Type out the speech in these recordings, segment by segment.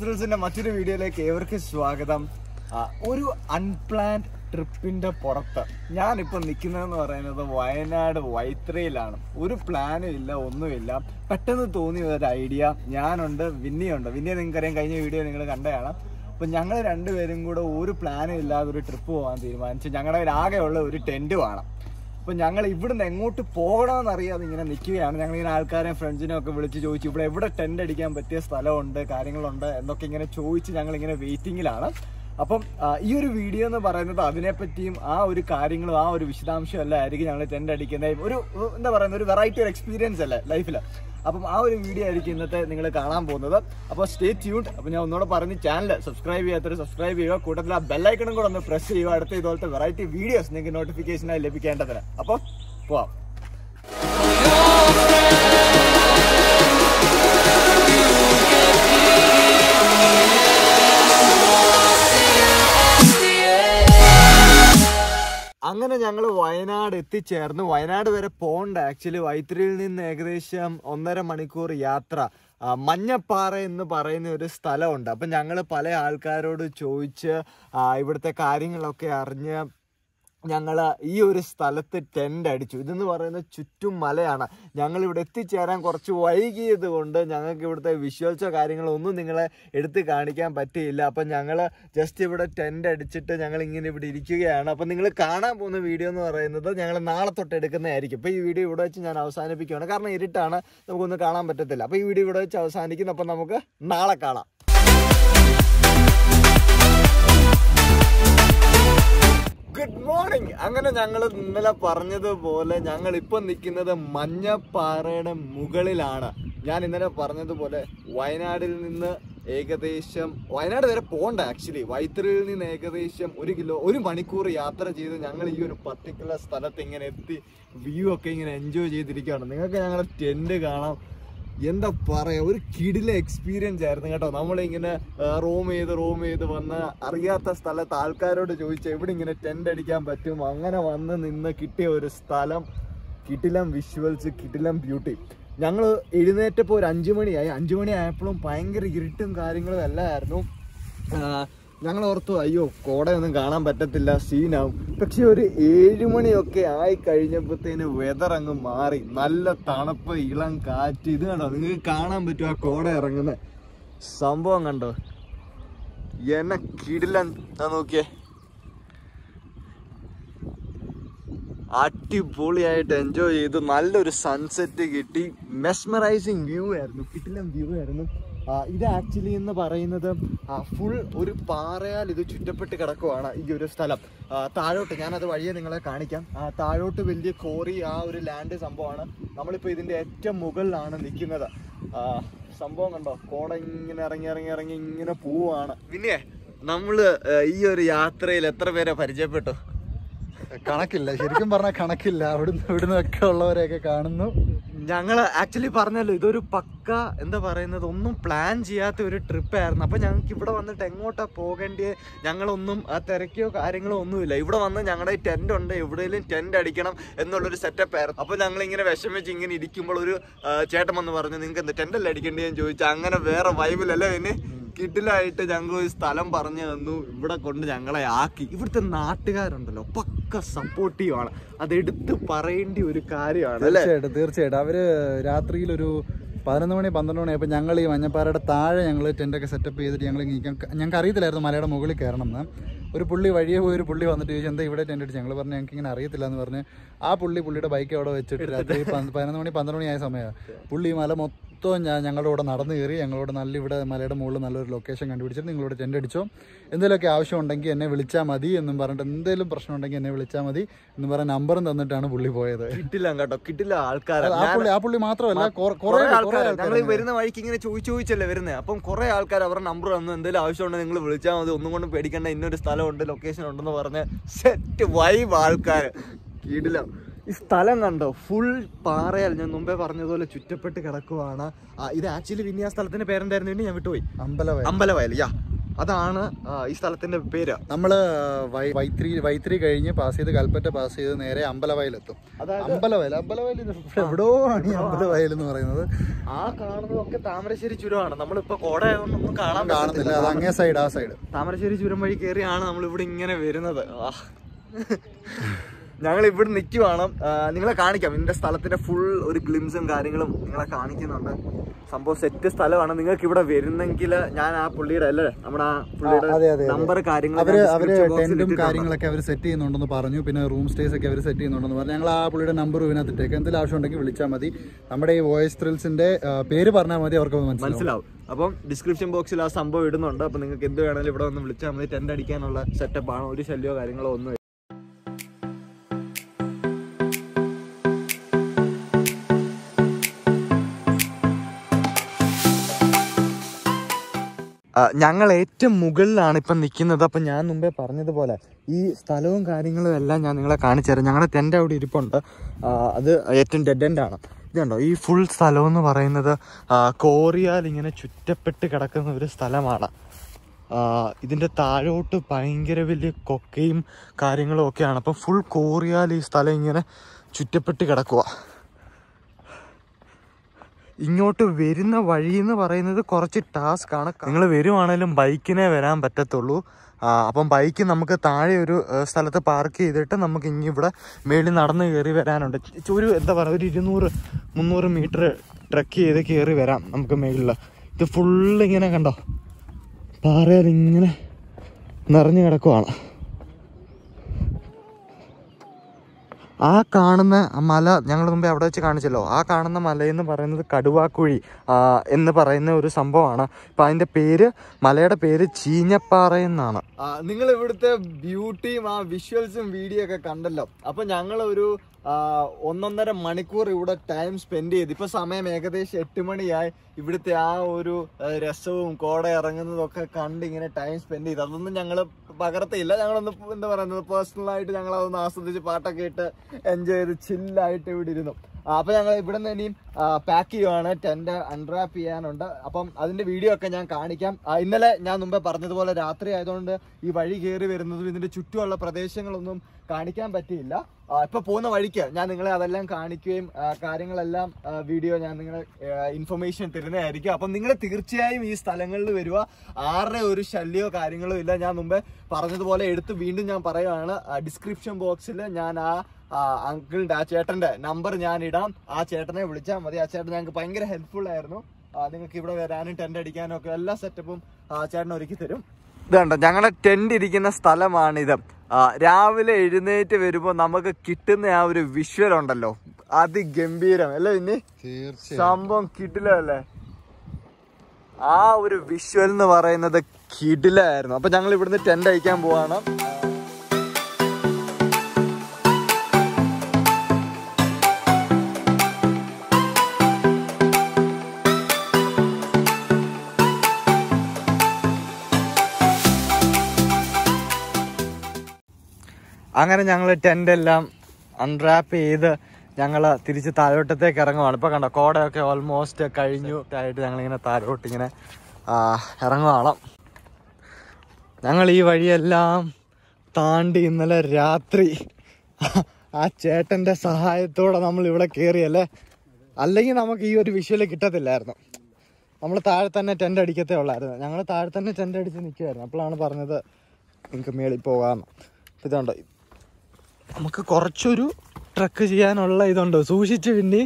ട്രാവൽസിന്റെ മറ്റൊരു വീഡിയോയിലേക്ക് ഏവർക്കും സ്വാഗതം ആ, ഒരു അൺപ്ലാൻഡ് ട്രിപ്പിന്റെ പുറത്ത് ഞാനിപ്പോ നിൽക്കുന്നതെന്ന് പറയുന്നത് വയനാട് വൈത്രയിലാണ് ഒരു പ്ലാനും ഇല്ല ഒന്നുമില്ല പെട്ടെന്ന് തോന്നിയ ഒരു ഐഡിയ ഞാനുണ്ട് വിന്നിയുണ്ട് വിന്നിയെ നിങ്ങൾക്കറിയാം കഴിഞ്ഞ വീഡിയോ നിങ്ങൾ കണ്ടതാണ് അപ്പൊ ഞങ്ങൾ രണ്ടുപേരും കൂടെ ഒരു പ്ലാനും ഇല്ലാതെ ഒരു ട്രിപ്പ് പോകാൻ തീരുമാനിച്ചു ഞങ്ങളുടെ കയ്യിൽ ആകെയുള്ള ഒരു ടെന്റ് വേണം അപ്പൊ ഞങ്ങൾ ഇവിടുന്ന് എങ്ങോട്ട് പോകണമെന്ന് അറിയാതെ ഇങ്ങനെ നിൽക്കുകയാണ് ഞങ്ങൾ ഇങ്ങനെ ആൾക്കാരെ ഫ്രണ്ട്സിനെ ഒക്കെ വിളിച്ച് ചോദിച്ചു ഇവിടെ എവിടെ ടെന്റ് അടിക്കാൻ പറ്റിയ സ്ഥലമുണ്ട് കാര്യങ്ങളുണ്ട് എന്നൊക്കെ ഇങ്ങനെ ചോദിച്ച് ഞങ്ങൾ ഇങ്ങനെ വെയിറ്റിംഗിലാണ് അപ്പം ആ, ഈ ഒരു വീഡിയോ എന്ന് പറയുന്നത് അതിനെപ്പറ്റിയും ആ ഒരു കാര്യങ്ങളും ആ ഒരു വിശദാംശം എല്ലാം ആയിരിക്കും ഞങ്ങൾ ടെന്റ് അടിക്കുന്ന ഒരു ഉ, എന്താ പറയുന്ന ഒരു വെറൈറ്റി ഒരു എക്സ്പീരിയൻസ് അല്ലേ ലൈഫിൽ അപ്പം ആ ഒരു വീഡിയോ ആയിരിക്കും ഇന്നത്തെ നിങ്ങൾ കാണാൻ പോകുന്നത് അപ്പോൾ സ്റ്റേ ട്യൂൺഡ് അപ്പോൾ ഞാൻ ഒന്നുകൂടെ പറഞ്ഞ് ചാനൽ സബ്സ്ക്രൈബ് ചെയ്യാത്തവർ സബ്സ്ക്രൈബ് ചെയ്യുക കൂട്ടത്തിൽ ആ ബെല്ലൈക്കണും കൂടെ ഒന്ന് പ്രസ് ചെയ്യുക അടുത്ത ഇതുപോലത്തെ വെറൈറ്റി വീഡിയോസ് നിങ്ങൾക്ക് നോട്ടിഫിക്കേഷനായി ലഭിക്കേണ്ടതിന് അപ്പോൾ പോവാം അങ്ങനെ ഞങ്ങൾ വയനാട് എത്തിച്ചേർന്നു വയനാട് വരെ പോണ്ട ആക്ച്വലി വൈത്തിരിയിൽ നിന്ന് ഏകദേശം ഒന്നര മണിക്കൂർ യാത്ര ആ, മഞ്ഞപ്പാറ എന്ന് പറയുന്ന ഒരു സ്ഥലമുണ്ട് അപ്പം ഞങ്ങൾ പല ആൾക്കാരോട് ചോദിച്ച് ആ, ഇവിടുത്തെ കാര്യങ്ങളൊക്കെ അറിഞ്ഞ് ഞങ്ങൾ ഈ ഒരു സ്ഥലത്ത് ടെൻ്റ് അടിച്ചു ഇതെന്ന് പറയുന്നത് ചുറ്റും മലയാണ് ഞങ്ങൾ ഇവിടെ എത്തിച്ചേരാൻ കുറച്ച് വൈകിയത് കൊണ്ട് ഞങ്ങൾക്ക് ഇവിടുത്തെ വിഷ്വൽസോ കാര്യങ്ങളോ ഒന്നും നിങ്ങളെ എടുത്ത് കാണിക്കാൻ പറ്റിയില്ല അപ്പം ഞങ്ങൾ ജസ്റ്റ് ഇവിടെ ടെൻ്റ് അടിച്ചിട്ട് ഞങ്ങൾ ഇങ്ങനെ ഇവിടെ ഇരിക്കുകയാണ് അപ്പം നിങ്ങൾ കാണാൻ പോകുന്ന വീഡിയോ എന്ന് പറയുന്നത് ഞങ്ങൾ നാളെ തൊട്ട് എടുക്കുന്നതായിരിക്കും അപ്പോൾ ഈ വീഡിയോ ഇവിടെ വെച്ച് ഞാൻ അവസാനിപ്പിക്കുകയാണ് കാരണം ഇരുട്ടാണ് നമുക്കൊന്നും കാണാൻ പറ്റത്തില്ല അപ്പോൾ ഈ വീഡിയോ ഇവിടെ വെച്ച് അവസാനിക്കുന്നു അപ്പം നമുക്ക് നാളെ കാണാം ഗുഡ് മോർണിംഗ് അങ്ങനെ ഞങ്ങൾ ഇന്നലെ പറഞ്ഞതുപോലെ ഞങ്ങൾ ഇപ്പൊ നിൽക്കുന്നത് മഞ്ഞപ്പാറയുടെ മുകളിലാണ് ഞാൻ ഇന്നലെ പറഞ്ഞതുപോലെ വയനാടിൽ നിന്ന് ഏകദേശം വയനാട് വരെ പോണ്ട ആക്ച്വലി വൈത്തിരിയിൽ നിന്ന് ഏകദേശം ഒരു കിലോ ഒരു മണിക്കൂർ യാത്ര ചെയ്ത് ഞങ്ങൾ ഈ ഒരു പർട്ടിക്കുലർ സ്ഥലത്ത് ഇങ്ങനെ എത്തി വ്യൂ ഒക്കെ ഇങ്ങനെ എൻജോയ് ചെയ്തിരിക്കുകയാണ് നിങ്ങൾക്ക് ഞങ്ങളുടെ ടെന്റ് കാണാം എന്താ പറയാ ഒരു കിടില എക്സ്പീരിയൻസ് ആയിരുന്നു കേട്ടോ നമ്മളിങ്ങനെ റൂം ചെയ്ത് റൂം ചെയ്ത് വന്ന് അറിയാത്ത സ്ഥലത്ത് ആൾക്കാരോട് ചോദിച്ച് എവിടെ ഇങ്ങനെ ടെന്റ് അടിക്കാൻ പറ്റും അങ്ങനെ വന്ന് നിന്ന് കിട്ടിയ ഒരു സ്ഥലം കിടിലം വിഷ്വൽസ് കിടിലം ബ്യൂട്ടി ഞങ്ങൾ എഴുന്നേറ്റപ്പോൾ ഒരു അഞ്ചു മണിയായി അഞ്ചു മണി ആയപ്പോഴും ഭയങ്കര ഇരുട്ടും കാര്യങ്ങളും എല്ലാം ആയിരുന്നു ഞങ്ങൾ ഓർത്തു അയ്യോ കോടയൊന്നും കാണാൻ പറ്റത്തില്ല സീനാവും പക്ഷെ ഒരു ഏഴു മണിയൊക്കെ ആയി കഴിഞ്ഞപ്പോഴത്തേന് വെതർ അങ്ങ് മാറി നല്ല തണുപ്പ് ഇളം കാറ്റ് ഇത് കണ്ടോ നിങ്ങൾക്ക് കാണാൻ പറ്റും ആ കോട ഇറങ്ങുന്ന സംഭവം കണ്ടോ എന്നെ കിടിലൻ ദാ നോക്കിയേ അടിപൊളിയായിട്ട് എൻജോയ് ചെയ്തു നല്ലൊരു സൺസെറ്റ് കിട്ടി മെസ്മറൈസിങ് വ്യൂ ആയിരുന്നു കിട്ടിലം വ്യൂ ആയിരുന്നു ആ, ഇത് ആക്ച്വലി എന്ന് പറയുന്നത് ഫുൾ ഒരു പാറയാൽ ഇത് ചുറ്റപ്പെട്ട് കിടക്കുവാണ് ഈ ഒരു സ്ഥലം ആ, താഴോട്ട് ഞാനത് വഴിയെ നിങ്ങളെ കാണിക്കാം ആ, താഴോട്ട് വലിയ കോറി ആ ഒരു ലാൻഡ് സംഭവമാണ് നമ്മളിപ്പോൾ ഇതിൻ്റെ ഏറ്റവും മുകളിലാണ് നിൽക്കുന്നത് ആ, സംഭവം കണ്ടോ കോട ഇങ്ങനെ ഇറങ്ങി ഇറങ്ങി ഇറങ്ങി ഇങ്ങനെ പോവാണ് പിന്നെ നമ്മള് ഈ ഒരു യാത്രയിൽ എത്ര പേരെ പരിചയപ്പെട്ടു കണക്കില്ല ശരിക്കും പറഞ്ഞാൽ കണക്കില്ല അവിടുന്ന് ഇവിടുന്ന് ഒക്കെ ഉള്ളവരെയൊക്കെ കാണുന്നു ഞങ്ങള് ആക്ച്വലി പറഞ്ഞല്ലോ ഇതൊരു പക്ക എന്താ പറയുന്നത് ഒന്നും പ്ലാൻ ചെയ്യാത്ത ഒരു ട്രിപ്പ് ആയിരുന്നു അപ്പൊ ഞങ്ങൾക്ക് ഇവിടെ വന്നിട്ട് എങ്ങോട്ടാ പോകേണ്ടത് ഞങ്ങളൊന്നും ആ തിരക്കിയോ കാര്യങ്ങളോ ഒന്നുമില്ല ഇവിടെ വന്ന് ഞങ്ങളുടെ ടെന്റ് ഉണ്ട് എവിടെയെങ്കിലും ടെന്റ് അടിക്കണം എന്നുള്ളൊരു സെറ്റപ്പ് ആയിരുന്നു അപ്പൊ ഞങ്ങൾ ഇങ്ങനെ വിഷമിച്ച് ഇങ്ങനെ ഇരിക്കുമ്പോൾ ഒരു ആ, ചേട്ടൻ വന്ന് പറഞ്ഞു നിങ്ങൾക്ക് എന്ത് ടെന്റ് അല്ലേ അടിക്കേണ്ടതെന്ന് ചോദിച്ചു അങ്ങനെ വേറെ വൈബിലല്ലേ പിന്നെ കിഡിലായിട്ട് ഞങ്ങൾ ഒരു സ്ഥലം പറഞ്ഞു തന്നു ഇവിടെ കൊണ്ട് ഞങ്ങളെ ആക്കി ഇവിടുത്തെ നാട്ടുകാരുണ്ടല്ലോ പക്ക സപ്പോർട്ടീവ് ആണ് അത് എടുത്ത് പറയേണ്ട ഒരു കാര്യമാണ് അല്ലേ തീർച്ചയായിട്ടും തീർച്ചയായിട്ടും അവര് രാത്രിയിൽ ഒരു പതിനൊന്ന് മണി പന്ത്രണ്ട് മണി ആയപ്പോൾ ഞങ്ങൾ ഈ മഞ്ഞപ്പാറയുടെ താഴെ ഞങ്ങൾ ടെൻ്റൊക്കെ സെറ്റപ്പ് ചെയ്തിട്ട് ഞങ്ങൾ ഞങ്ങൾക്ക് അറിയത്തില്ലായിരുന്നു മലയുടെ മുകളിൽ കയറണം എന്ന് ഒരു പുള്ളി വഴിയെ പോയി ഒരു പുള്ളി വന്നിട്ട് ചോദിച്ചു എന്താ ഇവിടെ ടെൻ്റ് അടിച്ച് ഞങ്ങൾ പറഞ്ഞു ഞങ്ങൾക്ക് ഇങ്ങനെ അറിയത്തില്ല എന്ന് പറഞ്ഞ് ആ പുള്ളി പുള്ളിയുടെ ബൈക്ക് അവിടെ വെച്ചിട്ട് രാത്രി പന്ത് പതിനൊന്ന് മണി പന്ത്രണ്ട് മണി ആയ സമയമാണ് പുള്ളി ഈ മല മൊത്തം ഞാൻ ഞങ്ങളുടെ കൂടെ നടന്നു കയറി ഞങ്ങളോട് നല്ല ഇവിടെ മലയുടെ മുകളിൽ നല്ലൊരു ലൊക്കേഷൻ കണ്ടുപിടിച്ചിട്ട് നിങ്ങളോട് ടെൻ്റ് അടിച്ചോ എന്തെങ്കിലുമൊക്കെ ആവശ്യം ഉണ്ടെങ്കിൽ എന്നെ വിളിച്ചാൽ മതി എന്നും പറഞ്ഞിട്ട് എന്തെങ്കിലും പ്രശ്നം ഉണ്ടെങ്കിൽ എന്നെ വിളിച്ചാൽ മതി എന്ന് പറഞ്ഞ നമ്പറും തന്നിട്ടാണ് പുള്ളി പോയത് കിട്ടില്ല കേട്ടോ കിട്ടില്ല അത് ആൾക്കാരാണ് ആ പുള്ളി ആ പുള്ളി മാത്രമല്ല കുറെ കുറെ കുറെ ആൾക്കാർ ഞങ്ങൾ ആൾക്കാർ വരുന്ന വഴിക്ക് ഇങ്ങനെ ചോദിച്ചു ചോദിച്ചല്ലേ വരുന്നത് അപ്പം കുറെ ആൾക്കാർ അവരുടെ നമ്പർ തന്നു എന്തെങ്കിലും ആവശ്യമുണ്ടെങ്കിൽ നിങ്ങൾ വിളിച്ചാൽ മതി ഒന്നും കൊണ്ടും പേടിക്കേണ്ട ഇന്നൊരു സ്ഥലമുണ്ട് ലൊക്കേഷൻ ഉണ്ടെന്ന് പറഞ്ഞ് സെറ്റ് വൈബ് ആൾക്കാർ കിടിലം ഈ സ്ഥലം കണ്ടോ ഫുൾ പാറയാൽ ഞാൻ മുമ്പേ പറഞ്ഞതുപോലെ ചുറ്റപ്പെട്ട് കിടക്കുവാണ് ആ, ഇത് ആക്ച്വലി പിന്നെ ആ സ്ഥലത്തിന്റെ പേരെന്തായിരുന്നു വേണ്ടി ഞാൻ വിട്ടുപോയി അമ്പലവയ അമ്പലവയൽ യാ അതാണ് ആ, ഈ സ്ഥലത്തിന്റെ പേര് നമ്മള് വൈ- വൈത്തിരി വൈത്തിരി കഴിഞ്ഞ് പാസ് ചെയ്ത് കൽപ്പറ്റ പാസ് ചെയ്ത് നേരെ അമ്പലവയലെത്തും അതായത് അമ്പലവയൽ അമ്പലവയൽ ഇത് എവിടോ ആണ് ഈ അമ്പലവയൽ എന്ന് പറയുന്നത് ആ കാണുന്നതൊക്കെ താമരശ്ശേരി ചുരമാണ് നമ്മളിപ്പോ കോടയൊന്നും കാണാൻ കാണുന്നില്ല അത് അങ്ങേ സൈഡ് ആ സൈഡ് താമരശ്ശേരി ചുരം വഴി കയറിയാണ് നമ്മൾ ഇവിടെ ഇങ്ങനെ വരുന്നത് ആ. ഞങ്ങൾ ഇവിടെ നിൽക്കുവാണ് നിങ്ങളെ കാണിക്കാം ഇതിന്റെ സ്ഥലത്തിന്റെ ഫുൾ ഒരു ഗ്ലിംസും കാര്യങ്ങളും നിങ്ങളെ കാണിക്കുന്നുണ്ട് സംഭവം സെറ്റ് സ്ഥലമാണ് നിങ്ങൾക്ക് ഇവിടെ വരുന്നെങ്കിൽ ഞാൻ ആ പുള്ളിയുടെ അല്ലേ നമ്മുടെ ആ അതെ, അതെ, പുള്ളിയുടെ അതെ. നമ്പർ കാര്യങ്ങൾ അവര് അവര് ടെന്റും കാര്യങ്ങളൊക്കെ അവർ സെറ്റ് ചെയ്യുന്നുണ്ടെന്ന് പറഞ്ഞു പിന്നെ റൂം സ്റ്റേസ് ഒക്കെ അവർ സെറ്റ് ചെയ്യുന്നുണ്ടെന്ന് പറഞ്ഞു ഞങ്ങൾ ആ പുള്ളിയുടെ നമ്പർ ഇതിനകത്ത് ഇട്ടേക്ക് എന്തെങ്കിലും ആവശ്യം ഉണ്ടെങ്കിൽ വിളിച്ചാൽ മതി നമ്മുടെ ഈ വോയിസ് ത്രിൽസിന്റെ ആ, പേര് പറഞ്ഞാൽ മതി അവർക്ക് മനസ്സിലാവും മനസ്സിലാവും അപ്പം ഡിസ്ക്രിപ്ഷൻ ബോക്സിൽ ആ സംഭവം ഇടുന്നുണ്ട് അപ്പൊ നിങ്ങൾക്ക് എന്ത് വേണമെങ്കിലും ഇവിടെ വന്ന് വിളിച്ചാൽ മതി ടെന്റ് അടിക്കാനുള്ള സെറ്റപ്പ് ആണ് ഒരു ശല്യമോ കാര്യങ്ങളോ ഒന്നും ആ, ഞങ്ങൾ ഏറ്റവും മുകളിലാണ് ഇപ്പം നിൽക്കുന്നത് അപ്പം ഞാൻ മുമ്പേ പറഞ്ഞതുപോലെ ഈ സ്ഥലവും കാര്യങ്ങളും എല്ലാം ഞാൻ നിങ്ങളെ കാണിച്ചു തരാം ഞങ്ങളുടെ ടെൻ്റ് അവിടെ ഇരിപ്പുണ്ട് ആ, അത് ഏറ്റവും ഡെഡ് എൻഡ് ആണ് ഇതുണ്ടോ ഈ ഫുൾ സ്ഥലം എന്ന് പറയുന്നത് ആ, കോറിയാൽ ഇങ്ങനെ ചുറ്റപ്പെട്ട് കിടക്കുന്ന ഒരു സ്ഥലമാണ് ആ, ഇതിൻ്റെ താഴോട്ട് ഭയങ്കര വലിയ കൊക്കയും കാര്യങ്ങളും ഒക്കെയാണ് അപ്പം ഫുൾ കോറിയാൽ ഈ സ്ഥലം ഇങ്ങനെ ചുറ്റപ്പെട്ട് കിടക്കുക ഇങ്ങോട്ട് വരുന്ന വഴി എന്ന് പറയുന്നത് കുറച്ച് ടാസ്ക് ആണ് നിങ്ങൾ വരുവാണേലും ബൈക്കിനെ വരാൻ പറ്റത്തുള്ളൂ ആ, അപ്പം ബൈക്ക് നമുക്ക് താഴെ ഒരു ഏ, സ്ഥലത്ത് പാർക്ക് ചെയ്തിട്ട് നമുക്ക് ഇനി ഇവിടെ മേളിൽ നടന്ന് കയറി വരാനുണ്ട് ച് ഒരു എന്താ പറയുക ഒരു ഇരുന്നൂറ് മുന്നൂറ് മീറ്റർ ട്രക്ക് ചെയ്ത് കയറി വരാം നമുക്ക് മേളിൽ ഇത് ഫുള്ള് ഇങ്ങനെ കണ്ടോ പാറയിൽ ഇങ്ങനെ നിറഞ്ഞു കിടക്കുവാണ് ആ കാണുന്ന മല ഞങ്ങൾ മുമ്പേ അവിടെ വെച്ച് കാണിച്ചല്ലോ ആ കാണുന്ന മലയെന്ന് പറയുന്നത് കടുവാക്കുഴി ആ, എന്ന് പറയുന്ന ഒരു സംഭവമാണ് അപ്പം അതിൻ്റെ പേര് മലയുടെ പേര് ചീഞ്ഞപ്പാറ എന്നാണ് നിങ്ങൾ ഇവിടുത്തെ ബ്യൂട്ടിയും ആ വിഷ്വൽസും വീഡിയോ ഒക്കെ കണ്ടല്ലോ അപ്പം ഞങ്ങൾ ഒരു ഒന്നൊന്നര മണിക്കൂർ ഇവിടെ ടൈം സ്പെൻഡ് ചെയ്ത് ഇപ്പൊ സമയം ഏകദേശം എട്ട് മണിയായി ഇവിടുത്തെ ആ ഒരു ആ, രസവും കോട ഇറങ്ങുന്നതും ഒക്കെ കണ്ട് ഇങ്ങനെ ടൈം സ്പെൻഡ് ചെയ്ത് അതൊന്നും ഞങ്ങൾ പകർത്തിയില്ല ഞങ്ങളൊന്ന് എന്താ പറയുന്നത് പേഴ്സണലായിട്ട് ഞങ്ങൾ അതൊന്ന് ആസ്വദിച്ച് പാട്ടൊക്കെ ഇട്ട് എൻജോയ് ചെയ്ത് ചില്ലായിട്ട് ഇവിടെ ഇരുന്നു ആ, അപ്പൊ ഞങ്ങൾ ഇവിടെ നിന്ന് ഇനിയും പാക്ക് ചെയ്യുവാണ് ടെന്റ് അൺറാപ്പ് ചെയ്യാനുണ്ട് അപ്പം അതിന്റെ വീഡിയോ ഒക്കെ ഞാൻ കാണിക്കാം ആ, ഇന്നലെ ഞാൻ മുമ്പേ പറഞ്ഞതുപോലെ രാത്രി ആയതുകൊണ്ട് ഈ വഴി കയറി വരുന്നതും ഇതിന്റെ ചുറ്റുമുള്ള പ്രദേശങ്ങളൊന്നും കാണിക്കാൻ പറ്റിയില്ല ആ, ഇപ്പൊ പോകുന്ന വഴിക്ക് ഞാൻ നിങ്ങളെ അതെല്ലാം കാണിക്കുകയും ആ, കാര്യങ്ങളെല്ലാം ആ, വീഡിയോ ഞാൻ നിങ്ങളെ ഇൻഫർമേഷൻ തരുന്നതായിരിക്കും അപ്പം നിങ്ങൾ തീർച്ചയായും ഈ സ്ഥലങ്ങളിൽ വരിക ആരുടെ ഒരു ശല്യമോ കാര്യങ്ങളോ ഇല്ല ഞാൻ മുമ്പേ പറഞ്ഞതുപോലെ എടുത്ത് വീണ്ടും ഞാൻ പറയുകയാണ് ഡിസ്ക്രിപ്ഷൻ ബോക്സിൽ ഞാൻ ആ അങ്കിളിന്റെ ആ ചേട്ടന്റെ നമ്പർ ഞാൻ ഇടാം ആ ചേട്ടനെ വിളിച്ചാൽ മതി ആ ചേട്ടൻ ഞങ്ങൾക്ക് ഭയങ്കര ഹെൽപ്ഫുൾ ആയിരുന്നു നിങ്ങൾക്ക് ഇവിടെ വരാനും ടെന്റ് അടിക്കാനും ഒക്കെ എല്ലാ സെറ്റപ്പും ചേട്ടൻ ഒരുക്കി തരും ഇതുണ്ട് ഞങ്ങളുടെ ടെന്റ് ഇരിക്കുന്ന സ്ഥലമാണിത് ആ, രാവിലെ എഴുന്നേറ്റ് വരുമ്പോൾ നമുക്ക് കിട്ടുന്ന ആ ഒരു വിഷ്വൽ ഉണ്ടല്ലോ അതിഗംഭീരം അല്ലേ ഇനി തീർച്ചയായും സംഭവം കിടിലല്ലേ ആ ഒരു വിഷ്വൽ എന്ന് പറയുന്നത് കിടിലായിരുന്നു അപ്പൊ ഞങ്ങൾ ഇവിടുന്ന് ടെന്റ് അയക്കാൻ പോവാണ് അങ്ങനെ ഞങ്ങൾ ടെന്റ് എല്ലാം അൺറാപ്പ് ചെയ്ത് ഞങ്ങൾ തിരിച്ച് താഴോട്ടത്തേക്ക് ഇറങ്ങുവാണ് ഇപ്പൊ കണ്ടോ കോടയൊക്കെ ഓൾമോസ്റ്റ് കഴിഞ്ഞു ആയിട്ട് ഞങ്ങൾ ഇങ്ങനെ താഴോട്ട് ഇങ്ങനെ ആ, ഇറങ്ങുവാണ് ഞങ്ങൾ ഈ വഴിയെല്ലാം താണ്ടി ഇന്നലെ രാത്രി ആ ചേട്ടന്റെ സഹായത്തോടെ നമ്മൾ ഇവിടെ കയറിയല്ലേ അല്ലെങ്കിൽ നമുക്ക് ഈ ഒരു വിഷ്വല് കിട്ടത്തില്ലായിരുന്നു നമ്മൾ താഴെ തന്നെ ടെൻ്റ് അടിക്കത്തേ ഉള്ളായിരുന്നു ഞങ്ങൾ താഴെ തന്നെ ടെൻ്റ് അടിച്ച് നിൽക്കുമായിരുന്നു അപ്പോഴാണ് പറഞ്ഞത് നിങ്ങൾക്ക് മേളിൽ പോകാമെന്ന് ഇപ്പം ഇതുണ്ട് നമുക്ക് കുറച്ചൊരു ട്രക്ക് ചെയ്യാനുള്ള ഇതുണ്ട് സൂക്ഷിച്ച് പിന്നെ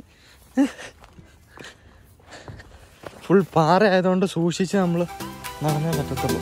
ഫുൾ പാറ ആയതുകൊണ്ട് സൂക്ഷിച്ച് നമ്മൾ നടന്നേ പറ്റത്തുള്ളൂ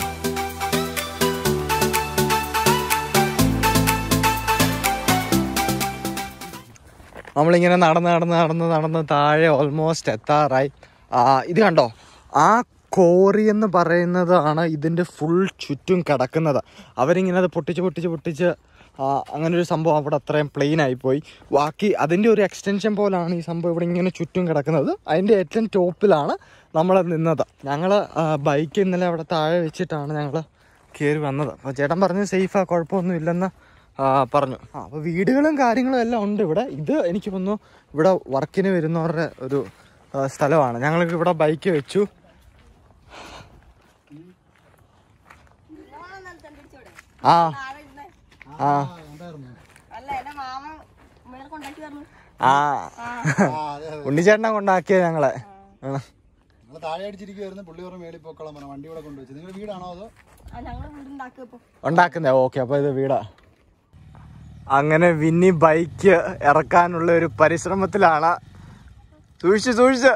നമ്മളിങ്ങനെ നടന്ന് നടന്ന് നടന്ന് നടന്ന് താഴെ ഓൾമോസ്റ്റ് എത്താറായി ആ, ഇത് കണ്ടോ ആ കോറി എന്ന് പറയുന്നതാണ് ഇതിൻ്റെ ഫുൾ ചുറ്റും കിടക്കുന്നത് അവരിങ്ങനെ അത് പൊട്ടിച്ച് പൊട്ടിച്ച് പൊട്ടിച്ച് ആ, അങ്ങനെ ഒരു സംഭവം അവിടെ അത്രയും പ്ലെയിൻ ആയിപ്പോയി ബാക്കി അതിൻ്റെ ഒരു എക്സ്റ്റൻഷൻ പോലാണ് ഈ സംഭവം ഇവിടെ ഇങ്ങനെ ചുറ്റും കിടക്കുന്നത് അതിൻ്റെ ഏറ്റവും ടോപ്പിലാണ് നമ്മൾ നിന്നത് ഞങ്ങൾ ബൈക്ക് ഇന്നലെ അവിടെ താഴെ വെച്ചിട്ടാണ് ഞങ്ങൾ കയറി വന്നത് അപ്പോൾ ചേട്ടൻ പറഞ്ഞ് സേഫാ കുഴപ്പമൊന്നും ഇല്ലെന്ന് ആ, പറഞ്ഞു ആ അപ്പോൾ വീടുകളും കാര്യങ്ങളും എല്ലാം ഉണ്ട് ഇവിടെ ഇത് എനിക്ക് തോന്നുന്നു ഇവിടെ വർക്കിന് വരുന്നവരുടെ ഒരു ആ, സ്ഥലമാണ് ഞങ്ങൾക്ക് ഇവിടെ ബൈക്ക് വെച്ചു ആ ആ അല്ല എന്റെ മാമ ഇവിടെ കൊണ്ടാക്കി പറഞ്ഞു ആ ഉണ്ണിച്ചേട്ടനെ കൊണ്ടാക്കിയ ഞങ്ങളെ ആ. നിങ്ങൾ താഴെ അടിച്ചിരിക്കുവായിരുന്നു പുള്ളി പറഞ്ഞ മേളിൽ പോക്കോളാൻ പറഞ്ഞു വണ്ടി ഇവിടെ കൊണ്ടുവച്ചു നിങ്ങളുടെ വീടാണോ അതോ ആ ഞങ്ങള് വീടുണ്ടാക്കുക ഇപ്പൊ ഉണ്ടാക്കുന്നേ ഓക്കെ അപ്പൊ ഇത് വീടാ അങ്ങനെ വിന്നി ബൈക്ക് ഇറക്കാനുള്ള ഒരു പരിശ്രമത്തിലാണ് സൂക്ഷിച്ച് സൂക്ഷിച്ച്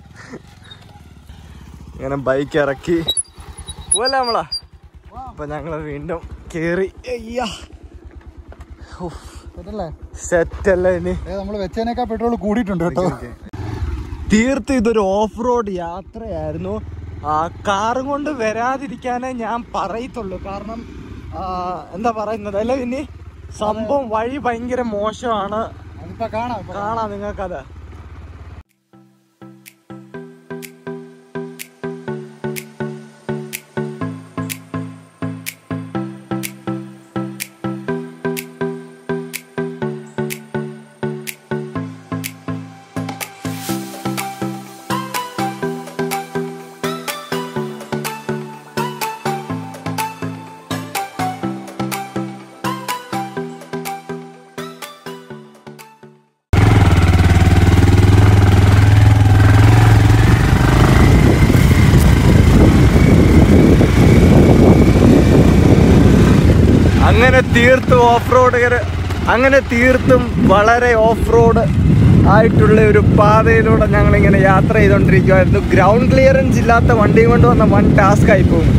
ഇങ്ങനെ ബൈക്ക് ഇറക്കി പോലെ നമ്മളാ അപ്പൊ ഞങ്ങള് വീണ്ടും കേറി അയ്യാ പറ്റല്ലേ സെറ്റ് അല്ല ഇനി നമ്മൾ വെച്ചതിനേക്കാൾ പെട്രോൾ കൂടിയിട്ടുണ്ട് കേട്ടോ തീർത്തും ഇതൊരു ഓഫ് റോഡ് യാത്രയായിരുന്നു ആ കാറും കൊണ്ട് വരാതിരിക്കാനേ ഞാൻ പറയത്തുള്ളൂ കാരണം ആ, എന്താ പറയുന്നത് അല്ലേ പിന്നെ സംഭവം വഴി ഭയങ്കര മോശമാണ് അതിപ്പോ കാണാം ഇപ്പൊ കാണാം നിങ്ങൾക്കത് അങ്ങനെ തീർത്തും ഓഫ് റോഡ് അങ്ങനെ തീർത്തും വളരെ ഓഫ് റോഡ് ആയിട്ടുള്ള ഒരു പാതയിലൂടെ ഞങ്ങൾ ഇങ്ങനെ യാത്ര ചെയ്തുകൊണ്ടിരിക്കുവായിരുന്നു ഗ്രൗണ്ട് ക്ലിയറൻസ് ഇല്ലാത്ത വണ്ടിയും കൊണ്ട് വന്ന വൺ ടാസ്ക് ആയി പോകും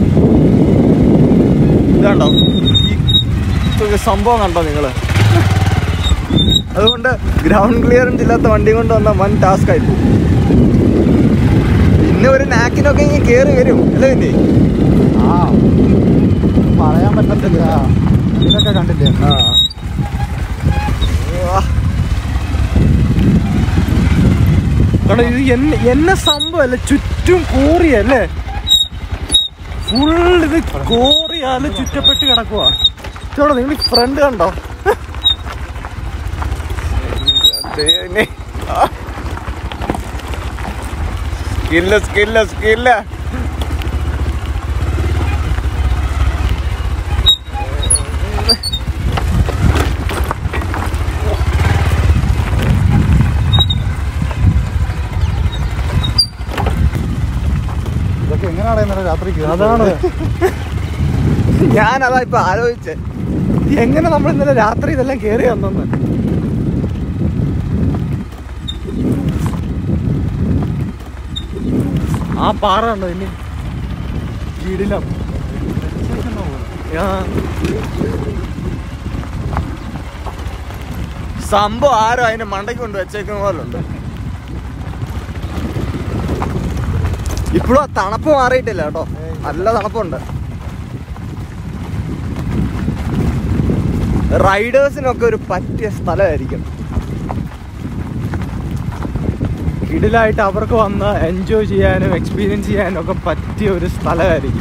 ഇതാണ്ടോ ഈ ഒരു സംഭവം കണ്ടോ നിങ്ങള് അതുകൊണ്ട് ഗ്രൗണ്ട് ക്ലിയറൻസ് ഇല്ലാത്ത വണ്ടി കൊണ്ട് വന്ന വൺ ടാസ്ക് ആയി പോകും പിന്നെ ഒരു നാക്കിനൊക്കെ ഇങ്ങനെ കയറി വരും അല്ലേ പിന്നെ ആ പറയാൻ പറ്റത്തില്ല ഇതൊക്കെ കണ്ടില്ലേ ആ ഉവ്വ. എടാ, ഇത് എന്നെ എന്നെ സംഭവല്ലേ ചുറ്റും കോറിയല്ലേ ഫുൾ ഇത് കോറിയാല് ചുറ്റപ്പെട്ട് കിടക്കുക ചേട്ടാ നിങ്ങൾ ഫ്രണ്ട് കണ്ടോ ദൈവമേ. ആ. സ്കില്ല് സ്കില്ല് സ്കില്ല് ഇതൊക്കെ എങ്ങനെയാണ് ഇന്നലെ രാത്രി കേറി അതാണ് പോയത്? ഞാനതാ ഇപ്പൊ ആലോചിച്ചേ എങ്ങനെ നമ്മൾ ഇന്നലെ രാത്രി ഇതെല്ലാം കേറി വന്നെന്ന് ആ പാറ ഉണ്ടോ ഇനി കീടിലം ആ. സംഭവം ആരോ അതിന്റെ മണ്ടയ്ക്ക് കൊണ്ട് വെച്ചേക്കുന്ന പോലെ ഉണ്ട് ഇപ്പോഴും ആ തണുപ്പ് മാറിയിട്ടില്ല കേട്ടോ നല്ല തണുപ്പുണ്ട് റൈഡേഴ്സിനൊക്കെ ഒരു പറ്റിയ സ്ഥലമായിരിക്കും കിടിലായിട്ട് അവർക്ക് വന്ന് എൻജോയ് ചെയ്യാനും എക്സ്പീരിയൻസ് ചെയ്യാനും ഒക്കെ പറ്റിയ ഒരു സ്ഥലമായിരിക്കും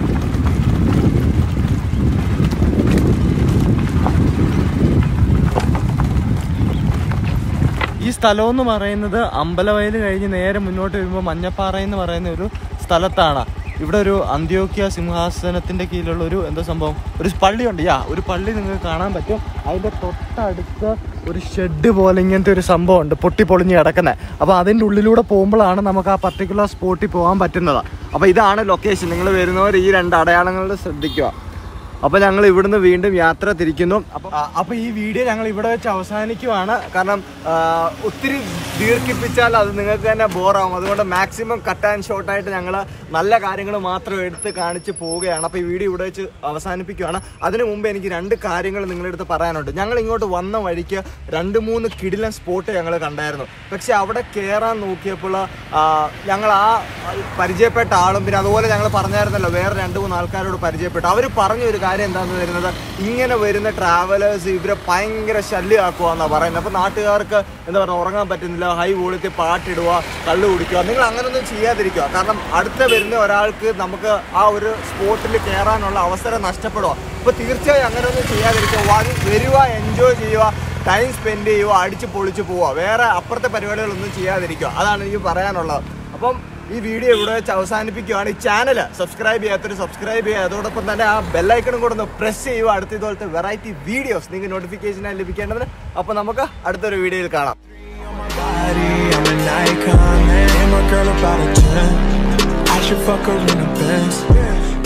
ഈ സ്ഥലം എന്ന് പറയുന്നത് അമ്പലവയൽ കഴിഞ്ഞ് നേരെ മുന്നോട്ട് വരുമ്പോൾ മഞ്ഞപ്പാറ എന്ന് പറയുന്ന ഒരു സ്ഥലത്താണ് ഇവിടെ ഒരു അന്ത്യോക്യ സിംഹാസനത്തിന്റെ കീഴിലുള്ള ഒരു എന്താ സംഭവം ഒരു പള്ളിയുണ്ട് യാ ഒരു പള്ളി നിങ്ങൾക്ക് കാണാൻ പറ്റും അതിന്റെ തൊട്ടടുത്ത് ഒരു ഷെഡ് പോലെ ഇങ്ങനത്തെ ഒരു സംഭവം ഉണ്ട് പൊട്ടി പൊളിഞ്ഞ് കിടക്കുന്നത് അപ്പോൾ അതിൻ്റെ ഉള്ളിലൂടെ പോകുമ്പോഴാണ് നമുക്ക് ആ പർട്ടിക്കുലർ സ്പോട്ടിൽ പോകാൻ പറ്റുന്നത് അപ്പോൾ ഇതാണ് ലൊക്കേഷൻ നിങ്ങൾ വരുന്നവർ ഈ രണ്ട് അടയാളങ്ങളിൽ ശ്രദ്ധിക്കുക അപ്പോൾ ഞങ്ങൾ ഇവിടുന്ന് വീണ്ടും യാത്ര തിരിക്കുന്നു അപ്പോൾ അപ്പോൾ ഈ വീഡിയോ ഞങ്ങൾ ഇവിടെ വെച്ച് അവസാനിക്കുവാണ് കാരണം ആ, ഒത്തിരി ദീർഘിപ്പിച്ചാൽ അത് നിങ്ങൾക്ക് തന്നെ ബോറാവും അതുകൊണ്ട് മാക്സിമം കട്ട് ആൻഡ് ഷോർട്ട് ആയിട്ട് ഞങ്ങൾ നല്ല കാര്യങ്ങൾ മാത്രം എടുത്ത് കാണിച്ച് പോവുകയാണ് അപ്പോൾ ഈ വീഡിയോ ഇവിടെ വെച്ച് അവസാനിപ്പിക്കുകയാണ് അതിനു മുമ്പ് എനിക്ക് രണ്ട് കാര്യങ്ങൾ നിങ്ങളുടെ അടുത്ത് പറയാനുണ്ട് ഞങ്ങൾ ഇങ്ങോട്ട് വന്ന വഴിക്ക് രണ്ട് മൂന്ന് കിടിലൻ സ്പോട്ട് ഞങ്ങൾ കണ്ടായിരുന്നു പക്ഷെ അവിടെ കയറാൻ നോക്കിയപ്പോൾ ആ, ഞങ്ങൾ ആ പരിചയപ്പെട്ട ആളും പിന്നെ അതുപോലെ ഞങ്ങൾ പറഞ്ഞായിരുന്നല്ലോ വേറെ രണ്ട് മൂന്ന് ആൾക്കാരോട് പരിചയപ്പെട്ടു അവർ പറഞ്ഞ ഒരു കാര്യം എന്താണെന്ന് വരുന്നത് ഇങ്ങനെ വരുന്ന ട്രാവലേഴ്സ് ഇവരെ ഭയങ്കര ശല്യമാക്കുക എന്നാണ് പറയുന്നത് അപ്പോൾ നാട്ടുകാർക്ക് എന്താ പറയുക ഉറങ്ങാൻ പറ്റുന്നില്ല ഹൈ വോളിയത്തിൽ പാട്ടിടുക കള്ളു കുടിക്കുക നിങ്ങൾ അങ്ങനെയൊന്നും ചെയ്യാതിരിക്കുക കാരണം അടുത്ത വരുന്ന ഒരാൾക്ക് നമുക്ക് ആ ഒരു സ്പോട്ടിൽ കയറാനുള്ള അവസരം നഷ്ടപ്പെടുക അപ്പോൾ തീർച്ചയായും അങ്ങനെയൊന്നും ചെയ്യാതിരിക്കുക വ- വരിക എൻജോയ് ചെയ്യുക ടൈം സ്പെൻഡ് ചെയ്യുക അടിച്ച് പൊളിച്ച് പോവുക വേറെ അപ്പുറത്തെ പരിപാടികളൊന്നും ചെയ്യാതിരിക്കുക അതാണ് എനിക്ക് പറയാനുള്ളത് അപ്പം ഈ വീഡിയോ ഇവിടെ വെച്ച് അവസാനിപ്പിക്കുകയാണ് ഈ ചാനൽ സബ്സ്ക്രൈബ് ചെയ്യാത്തൊരു സബ്സ്ക്രൈബ് ചെയ്യുക അതോടൊപ്പം തന്നെ ആ ബെല്ലൈക്കണും കൂടെ ഒന്ന് പ്രസ് ചെയ്യുക അടുത്ത ഇതുപോലത്തെ വെറൈറ്റി വീഡിയോസ് നിങ്ങൾക്ക് നോട്ടിഫിക്കേഷനായി ലഭിക്കേണ്ടതിന് അപ്പോൾ നമുക്ക് അടുത്തൊരു വീഡിയോയിൽ കാണാം body, I'm an icon, man. And my girl about a 10. I should fuck her in the Benz.